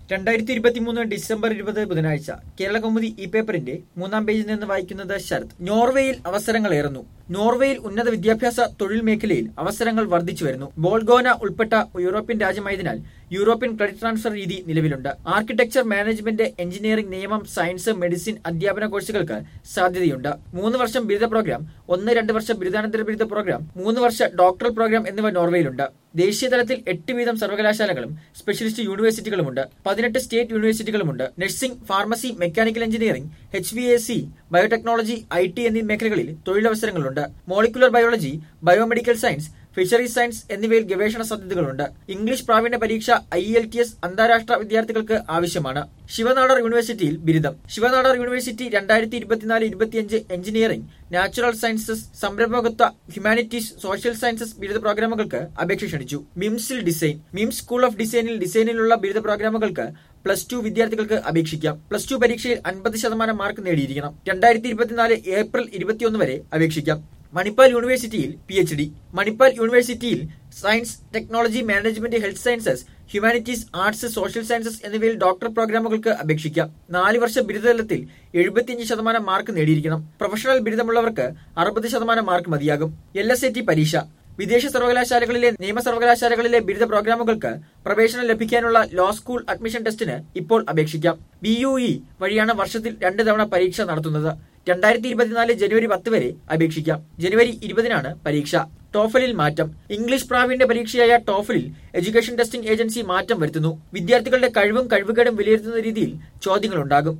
രണ്ടായിരത്തി ഇരുപത്തിമൂന്ന് ഡിസംബർ ഇരുപത് ബുധനാഴ്ച കേരള കൗമുദി ഈ പേപ്പറിന്റെ മൂന്നാം പേജിൽ നിന്ന് വായിക്കുന്നത് ശരത് നോർവേയിൽ അവസരങ്ങളേറുന്നു നോർവേയിൽ ഉന്നത വിദ്യാഭ്യാസ തൊഴിൽ മേഖലയിൽ അവസരങ്ങൾ വർദ്ധിച്ചു വരുന്നു ബോൾഗോന ഉൾപ്പെട്ട യൂറോപ്യൻ രാജ്യമായതിനാൽ യൂറോപ്യൻ ക്രെഡിറ്റ് ട്രാൻസ്ഫർ രീതി നിലവിലുണ്ട് ആർക്കിടെക്ചർ മാനേജ്മെന്റ് എഞ്ചിനീയറിംഗ് നിയമം സയൻസ് മെഡിസിൻ അധ്യാപന കോഴ്സുകൾക്ക് സാധ്യതയുണ്ട് മൂന്ന് വർഷം ബിരുദ പ്രോഗ്രാം ഒന്ന് രണ്ട് വർഷം ബിരുദാനന്തര ബിരുദ പ്രോഗ്രാം മൂന്ന് വർഷ ഡോക്ടറൽ പ്രോഗ്രാം എന്നിവ നോർവേയിലുണ്ട് ദേശീയ തലത്തിൽ എട്ട് വീതം സർവകലാശാലകളും സ്പെഷ്യലിസ്റ്റ് യൂണിവേഴ്സിറ്റികളുമുണ്ട് പതിനെട്ട് സ്റ്റേറ്റ് യൂണിവേഴ്സിറ്റികളുമുണ്ട് nursing pharmacy mechanical engineering H V A C biotechnology I T എന്നീ മേഖലകളിൽ തൊഴിലവസരങ്ങളുണ്ട് molecular biology biomedical science fisheries science എന്നിവയിൽ ഗവേഷണ സാധ്യതകളുണ്ട് ഇംഗ്ലീഷ് പ്രാവീണ്യ പരീക്ഷ ഐ എൽ ടി എസ് അന്താരാഷ്ട്ര വിദ്യാർത്ഥികൾക്ക് ആവശ്യമാണ് ശിവനാടർ യൂണിവേഴ്സിറ്റിയിൽ ബിരുദം ശിവനാടർ യൂണിവേഴ്സിറ്റി രണ്ടായിരത്തി ഇരുപത്തിനാല് ഇരുപത്തിയഞ്ച് എഞ്ചിനീയറിംഗ് നാച്ചുറൽ സയൻസസ് സംരംഭകത്വ ഹ്യൂമാനിറ്റീസ് സോഷ്യൽ സയൻസസ് ബിരുദ പ്രോഗ്രാമുകൾക്ക് അപേക്ഷ ക്ഷണിച്ചു മിംസിൽ ഡിസൈൻ മിംസ് സ്കൂൾ ഓഫ് ഡിസൈനിൽ ഡിസൈനിലുള്ള ബിരുദ പ്രോഗ്രാമുകൾക്ക് പ്ലസ് ടു വിദ്യാർത്ഥികൾക്ക് അപേക്ഷിക്കാം പ്ലസ് ടു പരീക്ഷയിൽ അൻപത് ശതമാനം മാർക്ക് നേടിയിരിക്കണം രണ്ടായിരത്തി ഇരുപത്തിനാല് ഏപ്രിൽ ഇരുപത്തിയൊന്ന് വരെ അപേക്ഷിക്കാം മണിപ്പാൽ യൂണിവേഴ്സിറ്റിയിൽ പി എച്ച് ഡി മണിപ്പാൽ യൂണിവേഴ്സിറ്റിയിൽ science technology management health sciences humanities arts social sciences എന്നിവയിൽ ഡോക്ടർ പ്രോഗ്രാമുകൾക്ക് അപേക്ഷിക്കാം നാല് വർഷ ബിരുദതലത്തിൽ എഴുപത്തിയഞ്ച് ശതമാനം മാർക്ക് നേടിയിരിക്കണം പ്രൊഫഷണൽ ബിരുദമുള്ളവർക്ക് അറുപത് ശതമാനം മാർക്ക് മതിയാകും എൽ എസ് എ ടി പരീക്ഷ വിദേശ സർവകലാശാലകളിലെ നിയമ സർവകലാശാലകളിലെ ബിരുദ പ്രോഗ്രാമുകൾക്ക് പ്രവേശനം ലഭിക്കാനുള്ള ലോ സ്കൂൾ അഡ്മിഷൻ ടെസ്റ്റിന് ഇപ്പോൾ അപേക്ഷിക്കാം ബി യു ഇ വഴിയാണ് വർഷത്തിൽ രണ്ട് തവണ പരീക്ഷ നടത്തുന്നത് രണ്ടായിരത്തി ഇരുപത്തിനാല് ജനുവരി പത്ത് വരെ അപേക്ഷിക്കാം ജനുവരി ഇരുപതിനാണ് പരീക്ഷ ടോഫലിൽ മാറ്റം ഇംഗ്ലീഷ് പ്രാവീണ്യ പരീക്ഷയായ ടോഫലിൽ എഡ്യൂക്കേഷൻ ടെസ്റ്റിംഗ് ഏജൻസി മാറ്റം വരുത്തുന്നു വിദ്യാർത്ഥികളുടെ കഴിവും കഴിവുകേടും വിലയിരുത്തുന്ന രീതിയിൽ ചോദ്യങ്ങളുണ്ടാകും